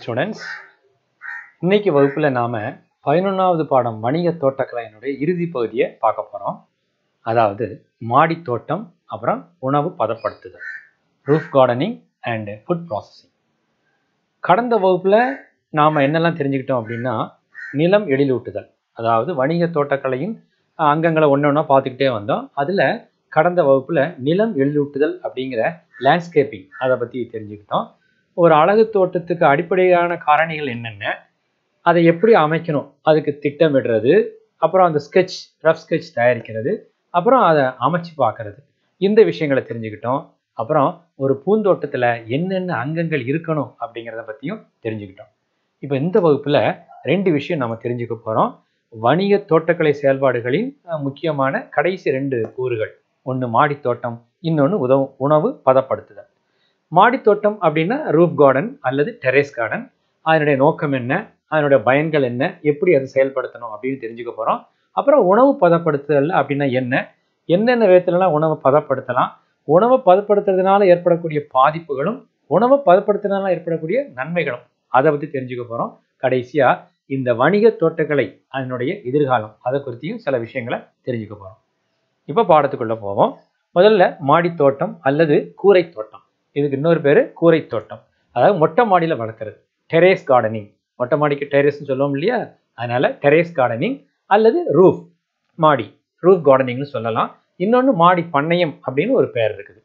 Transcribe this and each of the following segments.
students இன்னைக்கு வகுப்பில் நாம் பதினொன்றாவது பாடம் வணிக தோட்டக்கலையினுடைய இறுதி பகுதியை பார்க்க போகிறோம் அதாவது மாடி தோட்டம் அப்புறம் உணவு பதப்படுத்துதல் roof gardening and food processing கடந்த வகுப்பில் நாம் என்னெல்லாம் தெரிஞ்சுக்கிட்டோம் அப்படின்னா நிலம் எழிலூட்டுதல் அதாவது வணிக தோட்டக்கலையின் அஹ், அங்கங்களை ஒன்று ஒன்றா பார்த்துக்கிட்டே வந்தோம் அதில் கடந்த வகுப்பில் நிலம் எழிலூட்டுதல் அப்படிங்கிற லேண்ட்ஸ்கேப்பிங் அதை பற்றி தெரிஞ்சுக்கிட்டோம் ஒரு அழகு தோட்டத்துக்கு அடிப்படையான காரணிகள் என்னென்ன அதை எப்படி அமைக்கணும் அதுக்கு திட்டமிடுறது அப்புறம் அந்த ஸ்கெட்ச் ரஃப் ஸ்கெட்ச் தயாரிக்கிறது அப்புறம் அதை அமைச்சு பார்க்கறது இந்த விஷயங்களை தெரிஞ்சுக்கிட்டோம் அப்புறம் ஒரு பூந்தோட்டத்தில் என்னென்ன அங்கங்கள் இருக்கணும் அப்படிங்கிறத பற்றியும் தெரிஞ்சுக்கிட்டோம் இப்போ இந்த வகுப்பில் ரெண்டு விஷயம் நம்ம தெரிஞ்சுக்க போகிறோம் வணிக தோட்டக்கலை செயல்பாடுகளின் அஹ், முக்கியமான கடைசி ரெண்டு கூறுகள் ஒன்று மாடித்தோட்டம் இன்னொன்று உதவு உணவு பதப்படுத்துதல் மாடித்தோட்டம் அப்படின்னா ரூஃப் கார்டன் அல்லது டெரேஸ் கார்டன் அதனுடைய நோக்கம் என்ன அதனுடைய பயன்கள் என்ன எப்படி அதை செயல்படுத்தணும் அப்படின்னு தெரிஞ்சுக்க போகிறோம் அப்புறம் உணவு பதப்படுத்துதல் அப்படின்னா என்ன என்னென்ன விதத்துலலாம் உணவை பதப்படுத்தலாம் உணவை பதப்படுத்துறதுனால ஏற்படக்கூடிய பாதிப்புகளும் உணவை பதப்படுத்துறதுனால ஏற்படக்கூடிய நன்மைகளும் அதை பற்றி தெரிஞ்சுக்க போகிறோம் கடைசியாக இந்த வணிக தோட்டக்கலை அதனுடைய எதிர்காலம் அதை குறித்தியும் சில விஷயங்களை தெரிஞ்சுக்க போகிறோம் இப்போ பாடத்துக்குள்ளே போவோம் முதல்ல மாடித்தோட்டம் அல்லது கூரை தோட்டம் இதுக்கு இன்னொரு பேர் கூரை தோட்டம் அதாவது மொட்டை மாடியில் வளர்க்குறது டெரேஸ் கார்டனிங் மொட்டை மாடிக்கு டெரேஸ்னு சொல்லுவோம் இல்லையா அதனால டெரேஸ் கார்டனிங் அல்லது ரூஃப் மாடி ரூஃப் கார்டனிங்னு சொல்லலாம் இன்னொன்று மாடி பண்ணையம் அப்படின்னு ஒரு பெயர் இருக்குது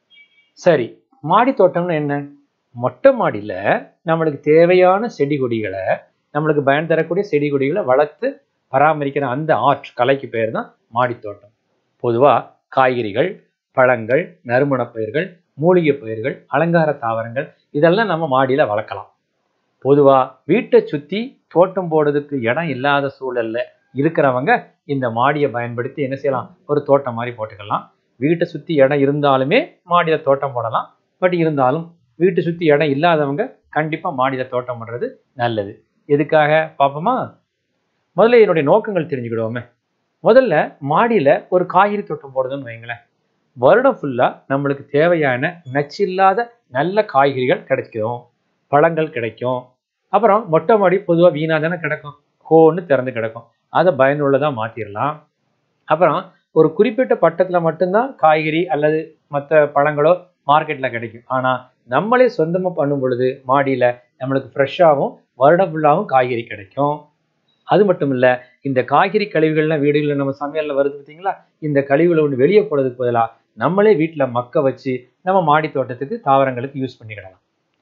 சரி மாடி தோட்டம்னு என்ன மொட்டை மாடியில் நம்மளுக்கு தேவையான செடி கொடிகளை நம்மளுக்கு பயன் தரக்கூடிய செடி கொடிகளை வளர்த்து பராமரிக்கிற அந்த ஆர்ட் கலைக்கு பேர் தான் மாடி தோட்டம் பொதுவாக காய்கறிகள் பழங்கள் நறுமணப் பயிர்கள் மூலிகை பயிர்கள் அலங்கார தாவரங்கள் இதெல்லாம் நம்ம மாடியில் வளர்க்கலாம் பொதுவாக வீட்டை சுற்றி தோட்டம் போடுறதுக்கு இடம் இல்லாத சூழல்ல இருக்கிறவங்க இந்த மாடியை பயன்படுத்தி என்ன செய்யலாம் ஒரு தோட்டம் மாதிரி போட்டுக்கலாம் வீட்டை சுற்றி இடம் இருந்தாலுமே மாடியில் தோட்டம் போடலாம் பட் இருந்தாலும் வீட்டை சுற்றி இடம் இல்லாதவங்க கண்டிப்பாக மாடியில் தோட்டம் பண்ணுறது நல்லது எதுக்காக பார்ப்போமா முதல்ல என்னுடைய நோக்கங்கள் தெரிஞ்சுக்கிடுவோமே முதல்ல மாடியில் ஒரு காய்கறி தோட்டம் போடுதுன்னு வைங்களேன் வருடம் ஃபுல்லாக நம்மளுக்கு தேவையான நச்சில்லாத நல்ல காய்கறிகள் கிடைக்கும் பழங்கள் கிடைக்கும் அப்புறம் மொட்டை மாடி பொதுவாக வீணாக தானே கிடக்கும் ஹோன்னு திறந்து கிடக்கும் அதை பயனுள்ளதாக மாற்றிடலாம் அப்புறம் ஒரு குறிப்பிட்ட பட்டத்தில் மட்டும்தான் காய்கறி அல்லது மற்ற பழங்களோ மார்க்கெட்டில் கிடைக்கும் ஆனால் நம்மளே சொந்தமாக பண்ணும் பொழுது மாடியில் நம்மளுக்கு ஃப்ரெஷ்ஷாகவும் வருடம் ஃபுல்லாகவும் காய்கறி கிடைக்கும் அது மட்டும் இல்லை இந்த காய்கறி கழிவுகள்லாம் வீடுகளில் நம்ம சமையலில் வருது பார்த்தீங்களா இந்த கழிவுகளை ஒன்று வெளியே போடுறதுக்கு பதிலாக நம்மளே வீட்டில் மக்க வச்சு நம்ம மாடி தோட்டத்துக்கு தாவரங்களுக்கு யூஸ் பண்ணிக்கிடலாம்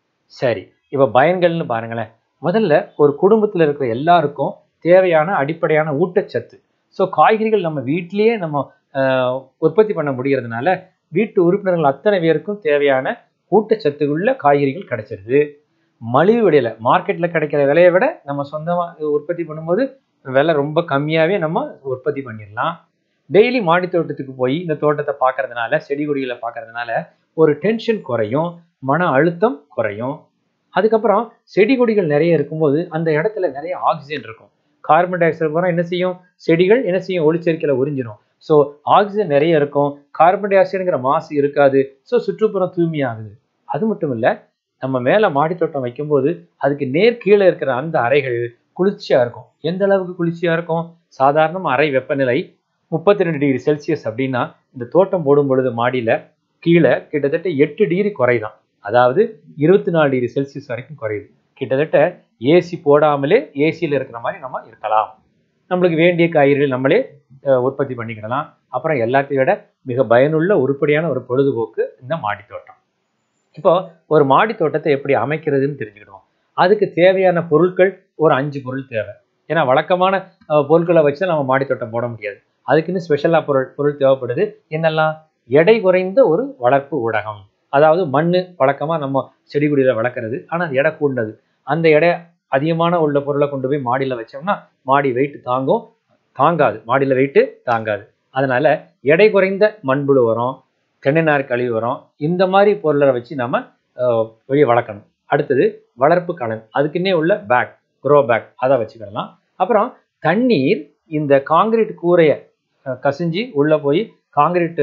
சரி இப்போ பயன்கள்னு பாருங்களேன் முதல்ல ஒரு குடும்பத்தில் இருக்கிற எல்லாருக்கும் தேவையான அடிப்படையான ஊட்டச்சத்து ஸோ காய்கறிகள் நம்ம வீட்டிலேயே நம்ம ஆஹ், உற்பத்தி பண்ண முடிகிறதுனால வீட்டு உறுப்பினர்கள் அத்தனை பேருக்கும் தேவையான ஊட்டச்சத்துக்குள்ள காய்கறிகள் கிடைச்சிருது மலிவு விலையில மார்க்கெட்டில் கிடைக்கிற விலையை விட நம்ம சொந்தமாக உற்பத்தி பண்ணும்போது விலை ரொம்ப கம்மியாகவே நம்ம உற்பத்தி பண்ணிடலாம் டெய்லி மாடி தோட்டத்துக்கு போய் இந்த தோட்டத்தை பார்க்கறதுனால செடி கொடிகளை பார்க்கறதுனால ஒரு டென்ஷன் குறையும் மன அழுத்தம் குறையும் அதுக்கப்புறம் செடி கொடிகள் நிறைய இருக்கும்போது அந்த இடத்துல நிறைய ஆக்சிஜன் இருக்கும் கார்பன் டை ஆக்சைடு பூரா என்ன செய்யும் செடிகள் என்ன செய்யும் ஒளிச்சேர்க்கையில் உறிஞ்சிடும் ஸோ ஆக்சிஜன் நிறைய இருக்கும் கார்பன் டை ஆக்சைடுங்கிற மாசு இருக்காது ஸோ சுற்றுப்புறம் தூய்மையாகுது அது மட்டும் இல்லை நம்ம மேலே மாடித்தோட்டம் வைக்கும்போது அதுக்கு நேர் கீழே இருக்கிற அந்த அறைகள் குளிர்ச்சியாக இருக்கும் எந்த அளவுக்கு குளிர்ச்சியாக இருக்கும் சாதாரண அறை வெப்பநிலை முப்பத்தி ரெண்டு டிகிரி செல்சியஸ் அப்படின்னா இந்த தோட்டம் போடும் பொழுது மாடியில் கீழே கிட்டத்தட்ட எட்டு டிகிரி குறைதான் அதாவது இருபத்தி நாலு டிகிரி செல்சியஸ் வரைக்கும் குறையுது கிட்டத்தட்ட ஏசி போடாமலே ஏசியில் இருக்கிற மாதிரி நம்ம இருக்கலாம் நம்மளுக்கு வேண்டிய காய்கறிகள் நம்மளே அஹ், உற்பத்தி பண்ணிக்கிடலாம் அப்புறம் எல்லாத்தையும் விட மிக பயனுள்ள உருப்படியான ஒரு பொழுதுபோக்கு இந்த மாடி தோட்டம் இப்போ ஒரு மாடி தோட்டத்தை எப்படி அமைக்கிறதுன்னு தெரிஞ்சுக்கிடுவோம் அதுக்கு தேவையான பொருட்கள் ஒரு அஞ்சு பொருள் தேவை ஏன்னா வழக்கமான அஹ், பொருட்களை வச்சு நம்ம மாடி தோட்டம் போட முடியாது அதுக்குன்னு ஸ்பெஷலாக பொருள் பொருள் தேவைப்படுது என்னெல்லாம் எடை குறைந்த ஒரு வளர்ப்பு ஊடகம் அதாவது மண் வழக்கமாக நம்ம செடி கொடியில் வளர்க்குறது ஆனால் அது எடை கூடினது அந்த எடை அதிகமான உள்ள பொருளை கொண்டு போய் மாடியில் வச்சோம்னா மாடி வெயிட் தாங்கும் தாங்காது மாடியில் வெயிட்டு தாங்காது அதனால எடை குறைந்த மண்புழு உரம் தென்னை நார் கழிவு உரம் இந்த மாதிரி பொருளை வச்சு நம்ம அஹ், வெளியே வளர்க்கணும் அடுத்தது வளர்ப்பு கலன் அதுக்குன்னே உள்ள பேக் க்ரோ பேக் அதை வச்சுக்கிடலாம் அப்புறம் தண்ணீர் இந்த காங்கிரீட் கூரையை அஹ், கசிஞ்சு உள்ளே போய் காங்கிரீட்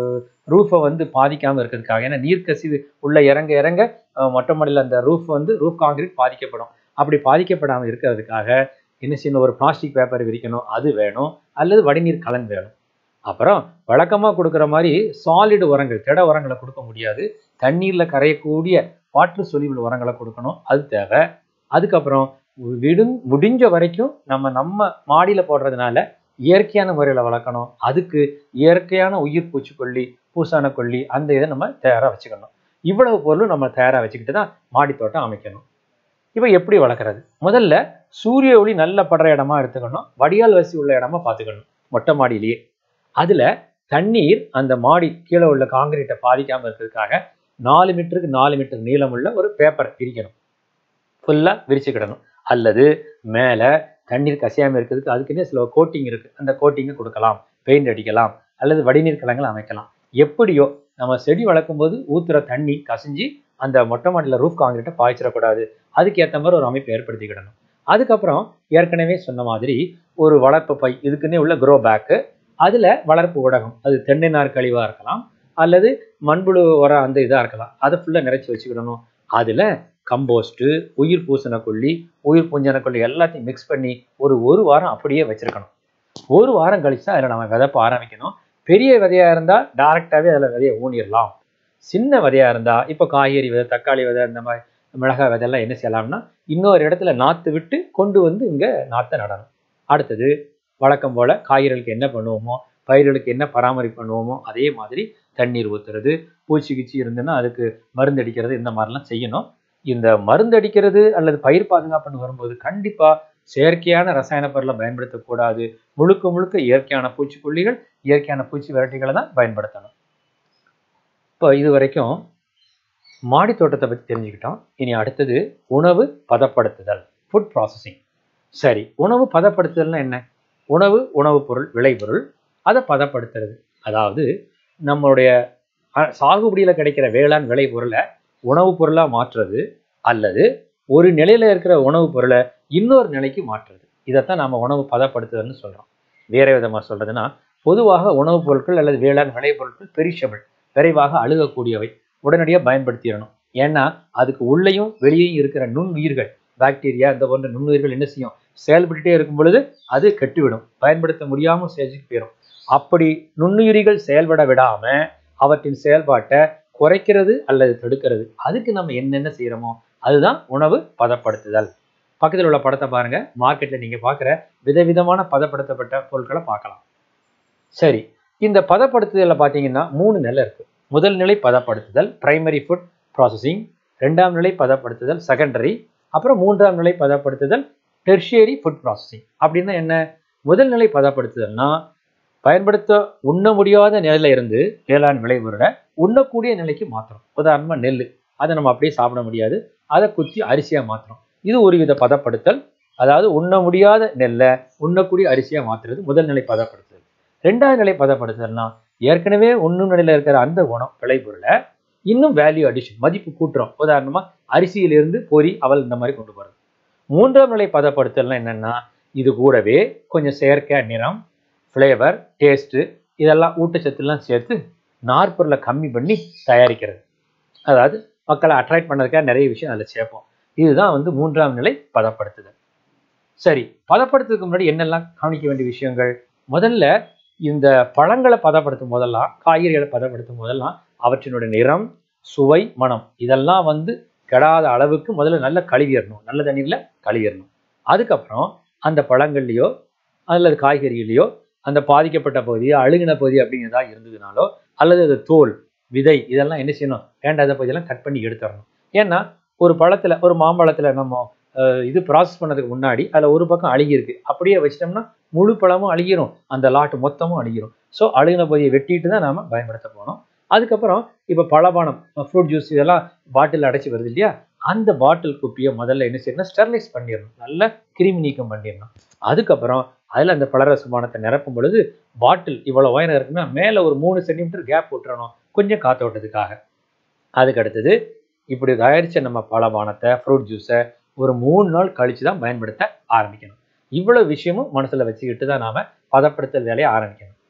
ரூஃபை வந்து பாதிக்காமல் இருக்கிறதுக்காக ஏன்னா நீர்க்கசிவு உள்ள இறங்க இறங்க அஹ், மொட்டை மாடியில் அந்த ரூஃப் வந்து ரூஃப் காங்கிரீட் பாதிக்கப்படும் அப்படி பாதிக்கப்படாமல் இருக்கிறதுக்காக என்ன செய்யணும் ஒரு பிளாஸ்டிக் பேப்பர் விரிக்கணும் அது வேணும் அல்லது வடிநீர் கலன் வேணும் அப்புறம் வழக்கமாக கொடுக்குற மாதிரி சாலிடு உரங்கள் திட உரங்களை கொடுக்க முடியாது தண்ணீரில் கரையக்கூடிய வாட்டர் சொலிபிள் உரங்களை கொடுக்கணும் அது தேவை அதுக்கப்புறம் விடு முடிஞ்ச வரைக்கும் நம்ம நம்ம மாடியில் போடுறதுனால இயற்கையான முறையில் வளர்க்கணும் அதுக்கு இயற்கையான உயிர் பூச்சிக்கொல்லி பூசான கொல்லி அந்த இதை நம்ம தயாராக வச்சுக்கணும் இவ்வளவு பொருளும் நம்ம தயாராக வச்சுக்கிட்டு தான் மாடி தோட்டம் அமைக்கணும் இப்போ எப்படி வளர்க்குறது முதல்ல சூரிய ஒளி நல்ல படுற இடமா எடுத்துக்கணும் வடிகால் வசி உள்ள இடமா பார்த்துக்கணும் மொட்டை மாடியிலேயே அதில் தண்ணீர் அந்த மாடி கீழே உள்ள காங்கிரீட்டை பாதிக்காமல் இருக்கிறதுக்காக நாலு மீட்டருக்கு நாலு மீட்டர் நீளமுள்ள ஒரு பேப்பர் விரிக்கணும் ஃபுல்லாக விரிச்சுக்கிடணும் அல்லது மேலே தண்ணீர் கசியாமல் இருக்கிறதுக்கு அதுக்குன்னே சில கோட்டிங் இருக்குது அந்த கோட்டிங்கை கொடுக்கலாம் பெயிண்ட் அடிக்கலாம் அல்லது வடிநீர் கலங்கள் அமைக்கலாம் எப்படியோ நம்ம செடி வளர்க்கும் போது ஊத்துற தண்ணி கசிஞ்சு அந்த மொட்டை மாடியில் ரூஃப் காங்கிரீட்டை பாய்ச்சிடக்கூடாது அதுக்கு ஏற்ற மாதிரி ஒரு அமைப்பு ஏற்படுத்திக்கிடணும் அதுக்கப்புறம் ஏற்கனவே சொன்ன மாதிரி ஒரு வளர்ப்பு பை இதுக்குன்னே உள்ள க்ரோ பேக்கு அதில் வளர்ப்பு ஊடகம் அது தென்னை நார் கழிவாக இருக்கலாம் அல்லது மண்புழு வர அந்த இதாக இருக்கலாம் அதை ஃபுல்லாக நிறைச்சி வச்சுக்கிடணும் அதில் கம்போஸ்ட்டு உயிர் பூசண கொல்லி உயிர் பூஞ்சன கொல்லி எல்லாத்தையும் மிக்ஸ் பண்ணி ஒரு ஒரு வாரம் அப்படியே வச்சிருக்கணும் ஒரு வாரம் கழிச்சு அதில் நம்ம விதப்ப ஆரம்பிக்கணும் பெரிய விதையாக இருந்தால் டேரெக்டாகவே அதில் விதையை ஊனிடலாம் சின்ன விதையாக இருந்தால் இப்போ காய்கறி விதை தக்காளி விதை இந்த மாதிரி மிளகாய் விதையெல்லாம் என்ன செய்யலாம்னா இன்னொரு இடத்துல நாற்று விட்டு கொண்டு வந்து இங்கே நாற்றை நடணும் அடுத்தது வழக்கம் போல் காய்கறிகளுக்கு என்ன பண்ணுவோமோ பயிர்களுக்கு என்ன பராமரிப்பு பண்ணுவோமோ அதே மாதிரி தண்ணீர் ஊற்றுறது பூச்சி கிச்சி இருந்துன்னா அதுக்கு மருந்து அடிக்கிறது இந்த மாதிரிலாம் செய்யணும் இந்த மருந்து அடிக்கிறது அல்லது பயிர் பாதுகாப்புன்னு வரும்போது கண்டிப்பாக செயற்கையான ரசாயன பொருளை பயன்படுத்தக்கூடாது முழுக்க முழுக்க இயற்கையான பூச்சிக்கொல்லிகள் இயற்கையான பூச்சி விரட்டிகளை தான் பயன்படுத்தணும் இப்போ இது வரைக்கும் மாடி தோட்டத்தை பற்றி தெரிஞ்சுக்கிட்டோம் இனி அடுத்தது உணவு பதப்படுத்துதல் ஃபுட் ப்ராசஸிங் சரி உணவு பதப்படுத்துதல்னா என்ன உணவு உணவுப் பொருள் விளைபொருள் அதை பதப்படுத்துறது அதாவது நம்மளுடைய அஹ், சாகுபடியில கிடைக்கிற வேளாண் விளைபொருளை உணவுப் பொருளாக மாற்றுறது அல்லது ஒரு நிலையில இருக்கிற உணவுப் பொருளை இன்னொரு நிலைக்கு மாற்றுறது இதைத்தான் நாம உணவு பதப்படுத்துதல்னு சொல்றோம் வேற விதமா சொல்றதுன்னா பொதுவாக உணவுப் பொருட்கள் அல்லது வேளாண் விளைபொருட்கள் பெரிஷபிள் விரைவாக அழுகக்கூடியவை உடனடியாக பயன்படுத்திடணும் ஏன்னா அதுக்கு உள்ளேயும் வெளியேயும் இருக்கிற நுண்ணுயிர்கள் பாக்டீரியா இந்த போன்ற நுண்ணுயிர்கள் என்ன செய்யும் செயல்பட்டுட்டே இருக்கும் பொழுது அது கெட்டுவிடும் பயன்படுத்த முடியாமல் ஸ்டேஜுக்கு போயிடும் அப்படி நுண்ணுயிரிகள் செயல்பட விடாம அவற்றின் செயல்பாட்டை குறைக்கிறது அல்லது தடுக்கிறது அதுக்கு நம்ம என்னென்ன செய்யறோமோ அதுதான் உணவு பதப்படுத்துதல் பக்கத்தில் உள்ள படத்தை பாருங்க மார்க்கெட்ல நீங்க பார்க்குற விதவிதமான பதப்படுத்தப்பட்ட பொருட்களை பார்க்கலாம் சரி இந்த பதப்படுத்துதலில் பார்த்தீங்கன்னா மூணு நிலை இருக்கு முதல் நிலை பதப்படுத்துதல் பிரைமரி ஃபுட் ப்ராசஸிங் ரெண்டாம் நிலை பதப்படுத்துதல் செகண்டரி அப்புறம் மூன்றாம் நிலை பதப்படுத்துதல் டெர்ஷியரி ஃபுட் ப்ராசஸிங் அப்படின்னா என்ன முதல் நிலை பதப்படுத்துதல்னா பயன்படுத்த உண்ண முடியாத நிலையில இருந்து வேளாண் விளைபொருளை உண்ணக்கூடிய நிலைக்கு மாற்றுறோம் உதாரணமாக நெல் அதை நம்ம அப்படியே சாப்பிட முடியாது அதை குத்தி அரிசியாக மாற்றுறோம் இது ஒரு வித பதப்படுத்தல் அதாவது உண்ண முடியாத நெல்லை உண்ணக்கூடிய அரிசியாக மாற்றுறது முதல் நிலை பதப்படுத்துதல் ரெண்டாவது நிலை பதப்படுத்துதல்னா ஏற்கனவே உண்ணும் நிலையில் இருக்கிற அந்த உணவு விளைபொருளை இன்னும் வேல்யூ அடிஷன் மதிப்பு கூட்டுறோம் உதாரணமாக அரிசியிலிருந்து பொரி அவல் இந்த மாதிரி கொண்டு போகிறது மூன்றாம் நிலை பதப்படுத்தல்னா என்னென்னா இது கூடவே கொஞ்சம் செயற்கை நிறம் ஃப்ளேவர் டேஸ்ட்டு இதெல்லாம் ஊட்டச்சத்துலாம் சேர்த்து நாற்பொருளை கம்மி பண்ணி தயாரிக்கிறது அதாவது மக்களை அட்ராக்ட் பண்ணுறதுக்காக நிறைய விஷயம் அதில் சேர்ப்போம் இதுதான் வந்து மூன்றாம் நிலை பதப்படுத்துதல் சரி பதப்படுத்துறதுக்கு முன்னாடி என்னெல்லாம் கவனிக்க வேண்டிய விஷயங்கள் முதல்ல இந்த பழங்களை பதப்படுத்தும் போதெல்லாம் காய்கறிகளை பதப்படுத்தும் போதெல்லாம் அவற்றினுடைய நிறம் சுவை மனம் இதெல்லாம் வந்து கெடாத அளவுக்கு முதல்ல நல்ல கழுவிடணும் நல்ல தண்ணீரில் கழுவிடணும் அதுக்கப்புறம் அந்த பழங்கள்லையோ அல்லது காய்கறிகளையோ அந்த பாதிக்கப்பட்ட பகுதி அழுகின பகுதி அப்படிங்கிறதா இருந்ததுனாலோ அல்லது அது தோல் விதை இதெல்லாம் என்ன செய்யணும் வேண்டாத பகுதியெல்லாம் கட் பண்ணி எடுத்துடணும் ஏன்னா ஒரு பழத்தில் ஒரு மாம்பழத்தில் நம்ம அஹ், இது ப்ராசஸ் பண்ணதுக்கு முன்னாடி அதில் ஒரு பக்கம் அழுகியிருக்கு அப்படியே வச்சிட்டோம்னா முழு பழமும் அழுகிரும் அந்த லாட்டு மொத்தமும் அழுகிரும் ஸோ அழுகின பகுதியை வெட்டிட்டு தான் நாம பயன்படுத்த போனோம் அதுக்கப்புறம் இப்போ பழபானம் ஃப்ரூட் ஜூஸ் இதெல்லாம் பாட்டில் அடைச்சி வருது இல்லையா அந்த பாட்டில் குப்பியை முதல்ல என்ன செய்யணும் ஸ்டெர்லைஸ் பண்ணிடணும் நல்லா கிருமி நீக்கம் பண்ணிடணும் அதுக்கப்புறம் அதில் அந்த பழரசமானத்தை நிரப்பும் பொழுது பாட்டில் இவ்வளோ உயரம் இருக்குன்னா மேலே ஒரு மூணு சென்டிமீட்டர் கேப் விட்டுறணும் கொஞ்சம் காத்தோட்டத்துக்காக அதுக்கு அடுத்தது இப்படி தயாரித்த நம்ம பழபானத்தை ஃப்ரூட் ஜூஸை ஒரு மூணு நாள் கழித்து தான் பயன்படுத்த ஆரம்பிக்கணும் இவ்வளோ விஷயமும் மனசில் வச்சுக்கிட்டு தான் நாம் பதப்படுத்தல் வேலையை ஆரம்பிக்கணும்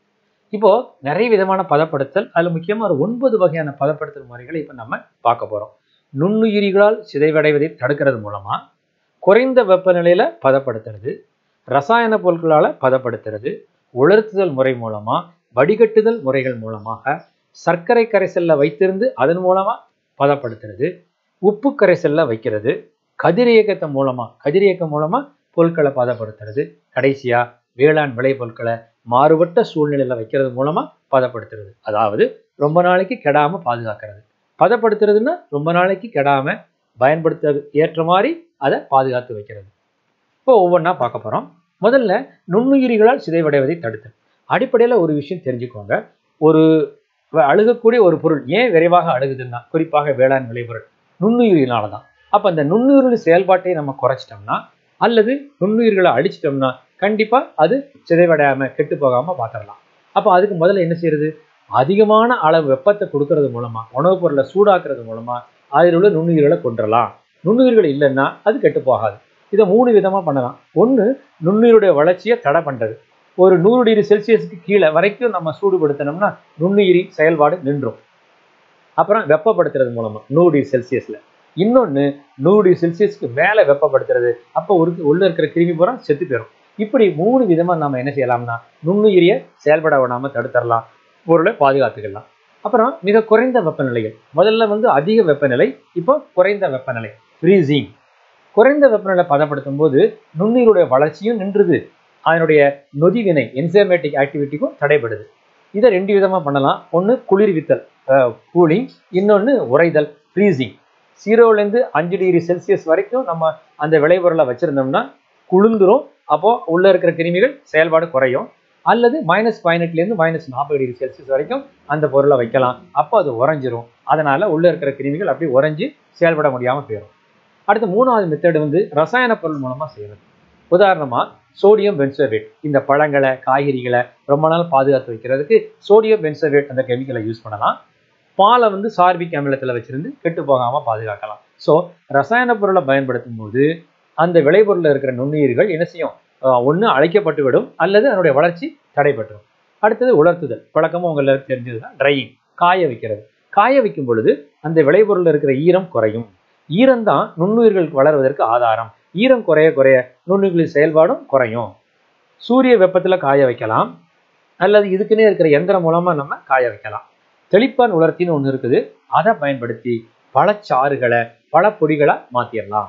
இப்போ நிறைய விதமான பதப்படுத்தல் அதுல முக்கியமா ஒரு ஒன்பது வகையான பதப்படுத்தல் முறைகளை இப்ப நம்ம பார்க்க போறோம் நுண்ணுயிரிகளால் சிதைவடைவதை தடுக்கிறது மூலமா குறைந்த வெப்பநிலையில பதப்படுத்துறது ரசாயன பொருட்களால பதப்படுத்துறது உலர்த்துதல் முறை மூலமா வடிகட்டுதல் முறைகள் மூலமாக சர்க்கரை கரைசல்ல வைத்திருந்து அதன் மூலமா பதப்படுத்துறது உப்பு கரைசல்ல வைக்கிறது கதிரியக்கத்தை மூலமா கதிரியக்கம் மூலமா பொருட்களை பதப்படுத்துறது கடைசியா வேளாண் விளைபொருட்களை மாறுபட்ட சூழ்நிலையில வைக்கிறது மூலமா பதப்படுத்துறது அதாவது ரொம்ப நாளைக்கு கெடாம பாதுகாக்கிறது பதப்படுத்துறதுன்னா ரொம்ப நாளைக்கு கெடாம பயன்படுத்த ஏற்ற மாதிரி அதை பாதுகாத்து வைக்கிறது இப்போ ஒவ்வொன்றா பார்க்க போறோம் முதல்ல நுண்ணுயிரிகளால் சிதைவடைவதை தடுத்தல் அடிப்படையில் ஒரு விஷயம் தெரிஞ்சுக்கோங்க ஒரு வ- அழுகக்கூடிய ஒரு பொருள் ஏன் விரைவாக அழுகுதுன்னா குறிப்பாக வேளாண் விளைபொருள் நுண்ணுயிரினால தான் அப்போ அந்த நுண்ணுயிரின் செயல்பாட்டை நம்ம குறைச்சிட்டோம்னா அல்லது நுண்ணுயிர்களை அழிச்சிட்டோம்னா கண்டிப்பா அது சிதைவடையாம கெட்டு போகாம பார்த்துடலாம் அப்போ அதுக்கு முதல்ல என்ன செய்யறது அதிகமான அளவு வெப்பத்தை கொடுக்கறது மூலமா உணவுப் பொருளை சூடாக்குறது மூலமா அதில் உள்ள நுண்ணுயிர்களை கொன்றலாம் நுண்ணுயிர்கள் இல்லைன்னா அது கெட்டு போகாது இதை மூணு விதமா பண்ணலாம் ஒன்று நுண்ணுயிருடைய வளர்ச்சியை தடை பண்றது ஒரு நூறு டிகிரி செல்சியஸுக்கு கீழே வரைக்கும் நம்ம சூடுபடுத்தினோம்னா நுண்ணுயிரி செயல்பாடு நின்றும் அப்புறம் வெப்பப்படுத்துறது மூலமா நூறு டிகிரி செல்சியஸ்ல இன்னொன்று நூறு டிகிரி செல்சியஸ்க்கு மேலே வெப்பப்படுத்துறது அப்போ ஒரு உள்ள இருக்கிற கிருமி பூரா செத்து போயிடும் இப்படி மூணு விதமா நம்ம என்ன செய்யலாம்னா நுண்ணுயிரியை செயல்பட விடாம தடுத்துடலாம் பொருளை பாதுகாத்துக்கலாம் அப்புறம் மிக குறைந்த வெப்பநிலைகள் முதல்ல வந்து அதிக வெப்பநிலை இப்போ குறைந்த வெப்பநிலை ஃப்ரீசிங் குறைந்த வெப்பநிலை பதப்படுத்தும் போது நுண்ணுயிருடைய வளர்ச்சியும் நின்றுது அதனுடைய நொதிவினை என்சைமேட்டிக் ஆக்டிவிட்டிக்கும் தடைபடுது இதை ரெண்டு விதமா பண்ணலாம் ஒன்று குளிர்வித்தல் கூலிங் இன்னொன்று உறைதல் ஃப்ரீசிங் ஜீரோலேருந்து அஞ்சு டிகிரி செல்சியஸ் வரைக்கும் நம்ம அந்த விளைபொருளை வச்சிருந்தோம்னா குளிர்ந்துரும் அப்போ உள்ள இருக்கிற கிருமிகள் செயல்பாடு குறையும் அல்லது மைனஸ் பதினெட்டுலேருந்து மைனஸ் நாற்பது டிகிரி செல்சியஸ் வரைக்கும் அந்த பொருளை வைக்கலாம் அப்போ அது உறைஞ்சிரும் அதனால உள்ள இருக்கிற கிருமிகள் அப்படி உறைஞ்சி செயல்பட முடியாம போயிடும் அடுத்து மூணாவது மெத்தட் வந்து ரசாயன பொருள் மூலமா செய்யறது உதாரணமா சோடியம் பென்சோவேட் இந்த பழங்களை காய்கறிகளை ரொம்ப நாள் பாதுகாத்து வைக்கிறதுக்கு சோடியம் பென்சோவேட் அந்த கெமிக்கலை யூஸ் பண்ணலாம் பாலை வந்து சார்பிக் அமிலத்தில் வச்சிருந்து கெட்டு போகாம பாதுகாக்கலாம் ஸோ ரசாயன பொருளை பயன்படுத்தும் போது அந்த விளைபொருளில் இருக்கிற நுண்ணுயிர்கள் என்ன செய்யும் ஒன்று அழைக்கப்பட்டு விடும் அல்லது அதனுடைய வளர்ச்சி தடைபட்டுரும் அடுத்தது உலர்த்துதல் பழக்கமாக உங்களுக்கு தெரிஞ்சதுதான் ட்ரையிங் காய வைக்கிறது காய வைக்கும் பொழுது அந்த விளைபொருளில் இருக்கிற ஈரம் குறையும் ஈரம் தான் நுண்ணுயிர்கள் வளர்வதற்கு ஆதாரம் ஈரம் குறைய குறைய நுண்ணுயிர்களின் செயல்பாடும் குறையும் சூரிய வெப்பத்தில் காய வைக்கலாம் அல்லது இதுக்குன்னே இருக்கிற எந்திரம் மூலமா நம்ம காய வைக்கலாம் தெளிப்பான் உலர்த்தின்னு ஒன்று இருக்குது அதை பயன்படுத்தி பழச்சாறுகளை பழப்பொடிகளை மாற்றிடலாம்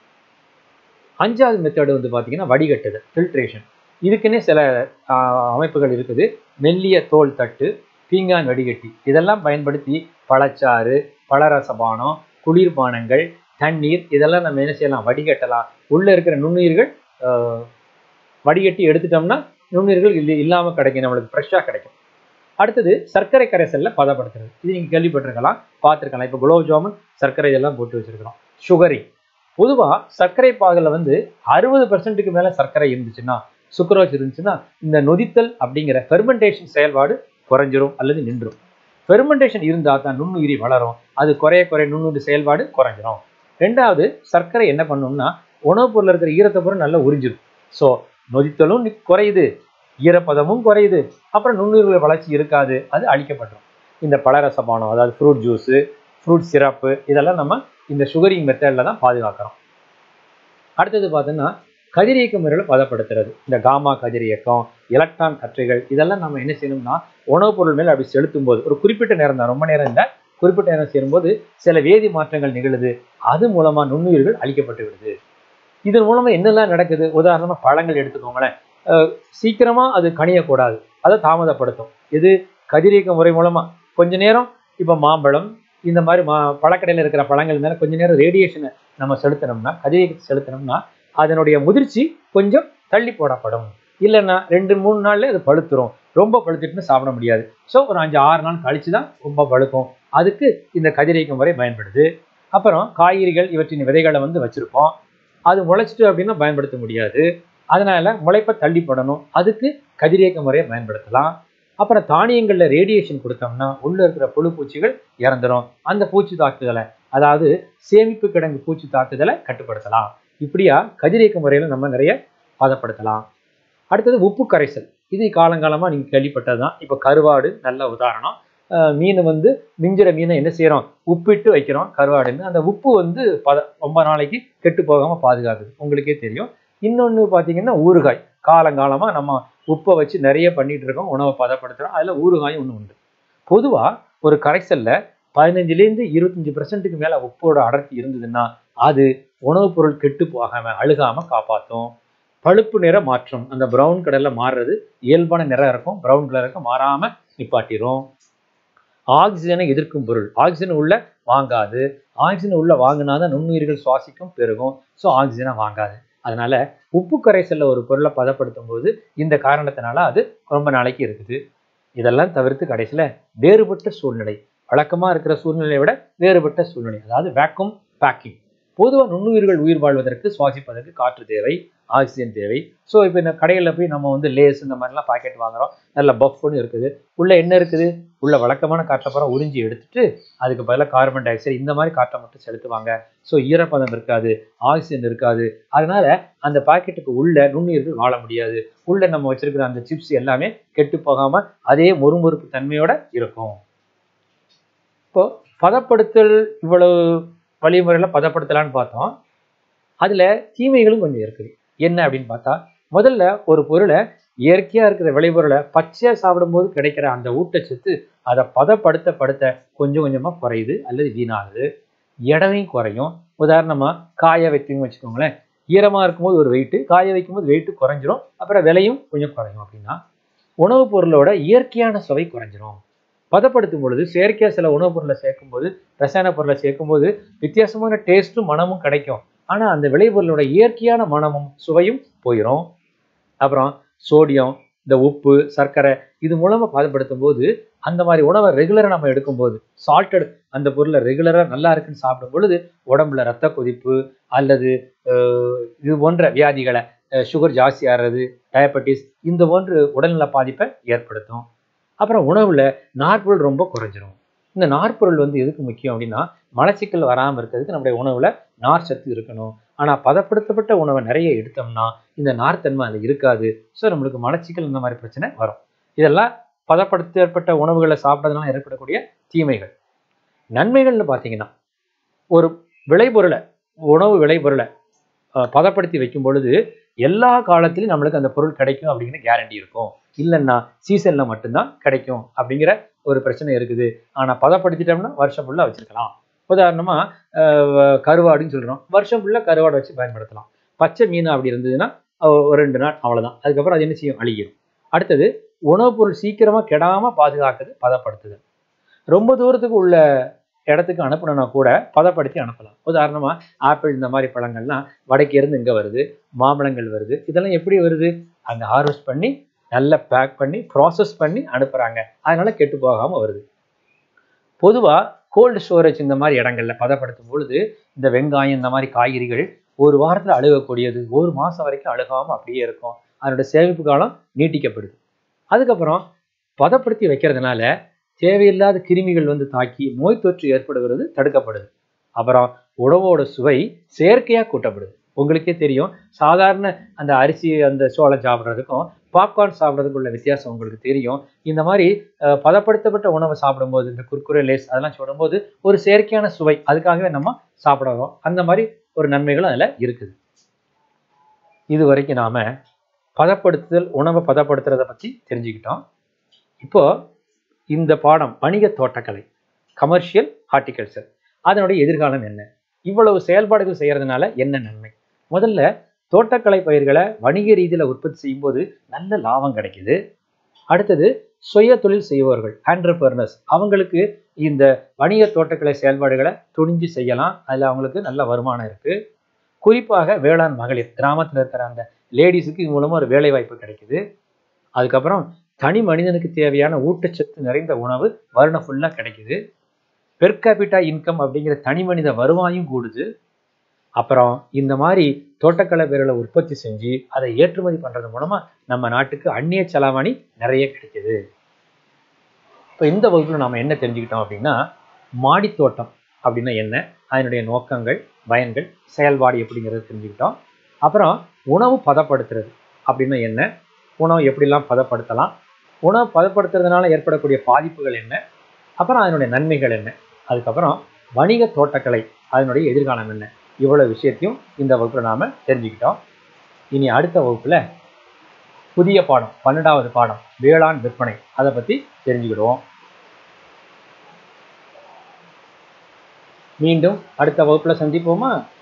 அஞ்சாவது மெத்தடு வந்து பார்த்தீங்கன்னா வடிகட்டுதல் ஃபில்ட்ரேஷன் இதுக்குன்னே சில ஆஹ், அமைப்புகள் இருக்குது மெல்லிய தோல் தட்டு பீங்கான் வடிகட்டி இதெல்லாம் பயன்படுத்தி பழச்சாறு பழரசபானம் குளிர்பானங்கள் தண்ணீர் இதெல்லாம் நம்ம என்ன செய்யலாம் வடிகட்டலாம் உள்ள இருக்கிற நுண்ணுயிர்கள் ஆஹ், வடிகட்டி எடுத்துட்டோம்னா நுண்ணுயிர்கள் இல்லை இல்லாமல் கிடைக்கும் நம்மளுக்கு ஃப்ரெஷ்ஷாக கிடைக்கும் அடுத்தது சர்க்கரை கரைசல்ல பதப்படுத்துறது இது நீங்க கேள்விப்பட்டிருக்கலாம் பார்த்துருக்கலாம் இப்போ குலோப் ஜாமுன் சர்க்கரை இதெல்லாம் போட்டு வச்சிருக்கிறோம் சுகரிங் பொதுவா சர்க்கரை பாகுல வந்து அறுபது பர்சன்ட்டுக்கு மேல சர்க்கரை இருந்துச்சுன்னா சுக்ரோஸ் இருந்துச்சுன்னா இந்த நொதித்தல் அப்படிங்கிற ஃபெர்மெண்டேஷன் செயல்பாடு குறைஞ்சிரும் அல்லது நின்றும் ஃபெர்மெண்டேஷன் இருந்தால் தான் நுண்ணுயிரி வளரும் அது குறைய குறைய நுண்ணுயிரி செயல்பாடு குறைஞ்சிரும் ரெண்டாவது சர்க்கரை என்ன பண்ணும்னா உணவுப் பொருள் இருக்கிற ஈரத்தை பூரா நல்லா உறிஞ்சிரும் ஸோ நொதித்தலும் நி- குறையுது ஈரப்பதமும் குறையுது அப்புறம் நுண்ணுயிர்கள் வளர்ச்சி இருக்காது அது அழிக்கப்பட்டுரும் இந்த பழரசபானம் அதாவது ஃப்ரூட் ஜூஸு ஃப்ரூட் சிரப்பு இதெல்லாம் நம்ம இந்த சுகரிங் மெத்தடில் தான் பாதுகாக்கிறோம் அடுத்தது பார்த்தீங்கன்னா கதிரியக்க முறையில் பதப்படுத்துறது இந்த காமா கதிரியக்கம் எலக்ட்ரான் கற்றைகள் இதெல்லாம் நம்ம என்ன செய்யணும்னா உணவுப் பொருள் மேல் அப்படி செலுத்தும் போது ஒரு குறிப்பிட்ட நேரம் தான் ரொம்ப நேரம் இல்லை குறிப்பிட்ட நேரம் சேரும்போது சில வேதி மாற்றங்கள் நிகழுது அது மூலமா நுண்ணுயிர்கள் அழிக்கப்பட்டு விடுது இதன் மூலமா என்னெல்லாம் நடக்குது உதாரணமா பழங்கள் எடுத்துக்கோங்களேன் அஹ் சீக்கிரமா அது கனியக்கூடாது அதை தாமதப்படுத்தும் இது கதிரியக்க முறை மூலமா கொஞ்ச நேரம் இப்போ மாம்பழம் இந்த மாதிரி மா பழக்கடையில் இருக்கிற பழங்கள் மேலே கொஞ்ச நேரம் ரேடியேஷனை நம்ம செலுத்தினோம்னா கதிரியக்கத்தை செலுத்தினோம்னா அதனுடைய முதிர்ச்சி கொஞ்சம் தள்ளி போடப்படும் இல்லைன்னா ரெண்டு மூணு நாள்ல அது பழுத்துரும் ரொம்ப பழுத்துட்டுன்னு சாப்பிட முடியாது ஸோ ஒரு அஞ்சு ஆறு நாள் கழிச்சு தான் ரொம்ப பழுக்கும் அதுக்கு இந்த கதிரியக்க முறை பயன்படுது அப்புறம் காய்கறிகள் இவற்றின் விதைகளை வந்து வச்சிருப்போம் அது முளைச்சிட்டு அப்படின்னா பயன்படுத்த முடியாது அதனால முளைப்பை தள்ளி போடணும் அதுக்கு கதிரியக்க முறையை பயன்படுத்தலாம் அப்புறம் தானியங்கள்ல ரேடியேஷன் கொடுத்தோம்னா உள்ள இருக்கிற புழு பூச்சிகள் இறந்துரும் அந்த பூச்சி தாக்குதலை அதாவது சேமிப்பு கிடங்கு பூச்சி தாக்குதலை கட்டுப்படுத்தலாம் இப்படியா கதிரியக்க முறையில நம்ம நிறைய பதப்படுத்தலாம் அடுத்தது உப்பு கரைசல் இது காலங்காலமாக நீங்கள் கேள்விப்பட்டது தான் இப்போ கருவாடு நல்ல உதாரணம் அஹ் மீன் வந்து மிஞ்சிற மீனை என்ன செய்கிறோம் உப்பிட்டு வைக்கிறோம் கருவாடுன்னு அந்த உப்பு வந்து பத ரொம்ப நாளைக்கு கெட்டு போகாமல் பாதுகாக்குது உங்களுக்கே தெரியும் இன்னொன்று பார்த்தீங்கன்னா ஊறுகாய் காலங்காலமாக நம்ம உப்பை வச்சு நிறைய பண்ணிட்டு இருக்கோம் உணவை பதப்படுத்துகிறோம் அதில் ஊறுகாயும் ஒன்று உண்டு பொதுவாக ஒரு கரைசலில் பதினஞ்சுலேருந்து இருபத்தஞ்சி பர்சன்ட்டுக்கு மேலே உப்போட அடர்த்தி இருந்ததுன்னா அது உணவுப் பொருள் கெட்டு போகாமல் அழுகாமல் காப்பாற்றும் பழுப்பு நிற மாற்றம் அந்த ப்ரௌன் கலரில் மாறுறது இயல்பான நிறம் இருக்கும் ப்ரௌன் கலருக்கு மாறாமல் நிப்பாட்டிரும் ஆக்சிஜனை எதிர்க்கும் பொருள் ஆக்சிஜன் உள்ள வாங்காது ஆக்சிஜன் உள்ள வாங்கினாதான் நுண்ணுயிர்கள் சுவாசிக்கும் பெருகும் ஸோ ஆக்சிஜனை வாங்காது அதனால உப்பு கரைசல்ல ஒரு பொருளை பதப்படுத்தும் போது இந்த காரணத்தினால அது ரொம்ப நாளைக்கு இருக்குது இதெல்லாம் தவிர்த்து கடைசியில் வேறுபட்ட சூழ்நிலை வழக்கமாக இருக்கிற சூழ்நிலையை விட வேறுபட்ட சூழ்நிலை அதாவது வேக்கும் பேக்கிங் பொதுவாக நுண்ணுயிர்கள் உயிர் வாழ்வதற்கு சுவாசிப்பதற்கு காற்று தேவை ஆக்சிஜன் தேவை ஸோ இப்போ இந்த கடைகளில் போய் நம்ம வந்து லேஸ் இந்த மாதிரிலாம் பாக்கெட் வாங்குறோம் நல்ல பஃப்னு இருக்குது உள்ள என்ன இருக்குது உள்ள வழக்கமான காற்றை பூரா உறிஞ்சி எடுத்துட்டு அதுக்கு பதிலாக கார்பன் டை ஆக்சைடு இந்த மாதிரி காற்றை மட்டும் செலுத்துவாங்க ஸோ ஈரப்பதம் இருக்காது ஆக்சிஜன் இருக்காது அதனால அந்த பாக்கெட்டுக்கு உள்ள நுண்ணுயிர்கள் வாழ முடியாது உள்ள நம்ம வச்சிருக்கிற அந்த சிப்ஸ் எல்லாமே கெட்டு போகாம அதே மொறுமொறுப்பு தன்மையோட இருக்கும் இப்போ பதப்படுத்தல் இவ்வளவு வழிமுறையில் பதப்படுத்தலான்னு பார்த்தோம் அதில் தீமைகளும் கொஞ்சம் இருக்குது என்ன அப்படின்னு பார்த்தா முதல்ல ஒரு பொருளை இயற்கையாக இருக்கிற விளைபொருளை பச்சையாக சாப்பிடும்போது கிடைக்கிற அந்த ஊட்டச்சத்து அதை பதப்படுத்த படுத்த கொஞ்சம் கொஞ்சமாக குறையுது அல்லது வீணாகுது எடையும் குறையும் உதாரணமாக காய வைத்தீங்கன்னு வச்சுக்கோங்களேன் ஈரமாக இருக்கும்போது ஒரு வெயிட்டு காய வைக்கும்போது வெயிட்டு குறைஞ்சிரும் அப்புறம் விலையும் கொஞ்சம் குறையும் அப்படின்னா உணவுப் பொருளோட இயற்கையான சுவை குறைஞ்சிரும் பதப்படுத்தும் பொழுது செயற்கையாக சில உணவுப் பொருளை சேர்க்கும்போது ரசாயன பொருளை சேர்க்கும்போது வித்தியாசமான டேஸ்ட்டும் மனமும் கிடைக்கும் ஆனால் அந்த விளைபொருளோட இயற்கையான மனமும் சுவையும் போயிடும் அப்புறம் சோடியம் இந்த உப்பு சர்க்கரை இது மூலமாக பதப்படுத்தும் போது அந்த மாதிரி உணவை ரெகுலராக நம்ம எடுக்கும்போது சால்ட்டட் அந்த பொருளை ரெகுலராக நல்லா இருக்குன்னு சாப்பிடும் பொழுது உடம்புல ரத்த கொதிப்பு அல்லது அஹ், இது போன்ற வியாதிகளை சுகர் ஜாஸ்தி ஆகிறது டயபெட்டிஸ் இந்த போன்று உடல்நல பாதிப்பை ஏற்படுத்தும் அப்புறம் உணவில் நார்ப்பொருள் ரொம்ப குறைஞ்சிரும் இந்த நார்ப்பொருள் வந்து எதுக்கு முக்கியம் அப்படின்னா மலச்சிக்கல் வராமல் இருக்கிறதுக்கு நம்முடைய உணவில் நார் சத்து இருக்கணும் ஆனால் பதப்படுத்தப்பட்ட உணவை நிறைய எடுத்தோம்னா இந்த நார்த்தன்மை அதில் இருக்காது ஸோ நம்மளுக்கு மலச்சிக்கல் இந்த மாதிரி பிரச்சனை வரும் இதெல்லாம் பதப்படுத்தப்பட்ட உணவுகளை சாப்பிட்றதுனால ஏற்படக்கூடிய தீமைகள் நன்மைகள்னு பார்த்தீங்கன்னா ஒரு விளைபொருளை உணவு விளைபொருளை அஹ், பதப்படுத்தி வைக்கும் பொழுது எல்லா காலத்திலும் நம்மளுக்கு அந்த பொருள் கிடைக்கும் அப்படிங்கிற கேரண்டி இருக்கும் இல்லைன்னா சீசனில் மட்டும்தான் கிடைக்கும் அப்படிங்கிற ஒரு பிரச்சனை இருக்குது ஆனால் பதப்படுத்திட்டோம்னா வருஷம் ஃபுல்லாக வச்சுருக்கலாம் உதாரணமாக கருவாடுன்னு சொல்கிறோம் வருஷம் ஃபுல்லாக கருவாடை வச்சு பயன்படுத்தலாம் பச்சை மீன் அப்படி இருந்ததுன்னா அஹ், ஒரு ரெண்டு நாள் அவ்வளோதான் அதுக்கப்புறம் அது என்ன செய்யும் அழியும் அடுத்தது உணவுப் பொருள் சீக்கிரமாக கெடாமல் பாதுகாக்குது பதப்படுத்துதல் ரொம்ப தூரத்துக்கு உள்ள இடத்துக்கு அனுப்பணும்னா கூட பதப்படுத்தி அனுப்பலாம் உதாரணமாக ஆப்பிள் இந்த மாதிரி பழங்கள்லாம் வடக்கே இருந்து இங்கே வருது மாம்பழங்கள் வருது இதெல்லாம் எப்படி வருது அங்கே ஹார்வெஸ்ட் பண்ணி நல்லா பேக் பண்ணி ப்ராசஸ் பண்ணி அனுப்புகிறாங்க அதனால கெட்டு போகாமல் வருது பொதுவாக கோல்டு ஸ்டோரேஜ் இந்த மாதிரி இடங்கள்ல பதப்படுத்தும் பொழுது இந்த வெங்காயம் இந்த மாதிரி காய்கறிகள் ஒரு வாரத்தில் அழுகக்கூடியது ஒரு மாதம் வரைக்கும் அழுகாமல் அப்படியே இருக்கும் அதனோட சேமிப்பு காலம் நீட்டிக்கப்படுது அதுக்கப்புறம் பதப்படுத்தி வைக்கிறதுனால தேவையில்லாத கிருமிகள் வந்து தாக்கி நோய் தொற்று ஏற்படுவது தடுக்கப்படுது அப்புறம் உணவோட சுவை செயற்கையாக கூட்டப்படுது உங்களுக்கே தெரியும் சாதாரண அந்த அரிசி அந்த சோளம் சாப்பிட்றதுக்கும் பாப்கார்ன் சாப்பிட்றதுக்கு உள்ள வித்தியாசம் உங்களுக்கு தெரியும் இந்த மாதிரி அஹ், பதப்படுத்தப்பட்ட உணவை சாப்பிடும்போது இந்த குர்குரே லேஸ் அதெல்லாம் சாப்பிடும்போது ஒரு செயற்கையான சுவை அதுக்காகவே நம்ம சாப்பிடுறோம் அந்த மாதிரி ஒரு நன்மைகளும் அதில் இருக்குது இது வரைக்கும் நாம பதப்படுத்துதல் உணவை பதப்படுத்துறதை பற்றி தெரிஞ்சுக்கிட்டோம் இப்போ இந்த பாடம் வணிக தோட்டக்கலை கமர்ஷியல் ஹார்டிகல்ச்சர் அதனுடைய எதிர்காலம் என்ன இவ்வளவு செயல்பாடுகள் செய்யறதுனால என்ன நன்மை முதல்ல தோட்டக்கலை பயிர்களை வணிக ரீதியில் உற்பத்தி செய்யும்போது நல்ல லாபம் கிடைக்குது அடுத்தது சுய தொழில் செய்பவர்கள் ஆண்டர்பர்னர்ஸ் அவங்களுக்கு இந்த வணிக தோட்டக்கலை செயல்பாடுகளை துணிஞ்சு செய்யலாம் அதில் அவங்களுக்கு நல்ல வருமானம் இருக்கு குறிப்பாக வேளாண் மகளிர் கிராமத்தில் இருக்கிற அந்த லேடிஸுக்கு இது மூலமாக ஒரு வேலை வாய்ப்பு கிடைக்குது அதுக்கப்புறம் தனி மனிதனுக்கு தேவையான ஊட்டச்சத்து நிறைந்த உணவு வருடம் ஃபுல்லாக கிடைக்குது பெர் கேபிட்டா இன்கம் அப்படிங்கிற தனி மனித வருவாயும் கூடுது அப்புறம் இந்த மாதிரி தோட்டக்கலை பயிர்களை உற்பத்தி செஞ்சு அதை ஏற்றுமதி பண்றது மூலமா நம்ம நாட்டுக்கு அந்நிய செலாவணி நிறைய கிடைக்குது இப்போ இந்த வகுப்பில் நாம என்ன தெரிஞ்சுக்கிட்டோம் அப்படின்னா மாடித்தோட்டம் அப்படின்னா என்ன அதனுடைய நோக்கங்கள் பயன்கள் செயல்பாடு எப்படிங்கிறத தெரிஞ்சுக்கிட்டோம் அப்புறம் உணவு பதப்படுத்துறது அப்படின்னா என்ன உணவு எப்படிலாம் பதப்படுத்தலாம் உணவு பதப்படுத்துறதுனால ஏற்படக்கூடிய பாதிப்புகள் என்ன அப்புறம் அதனுடைய நன்மைகள் என்ன அதுக்கப்புறம் வணிக தோட்டக்கலை அதனுடைய எதிர்காலம் என்ன இவ்வளவு விஷயத்தையும் இந்த வகுப்புல நாம தெரிஞ்சுக்கிட்டோம் இனி அடுத்த வகுப்புல புதிய பாடம் பன்னெண்டாவது பாடம் வேளாண் விற்பனை அதை பத்தி தெரிஞ்சுக்கிடுவோம் மீண்டும் அடுத்த வகுப்புல சந்திப்போமா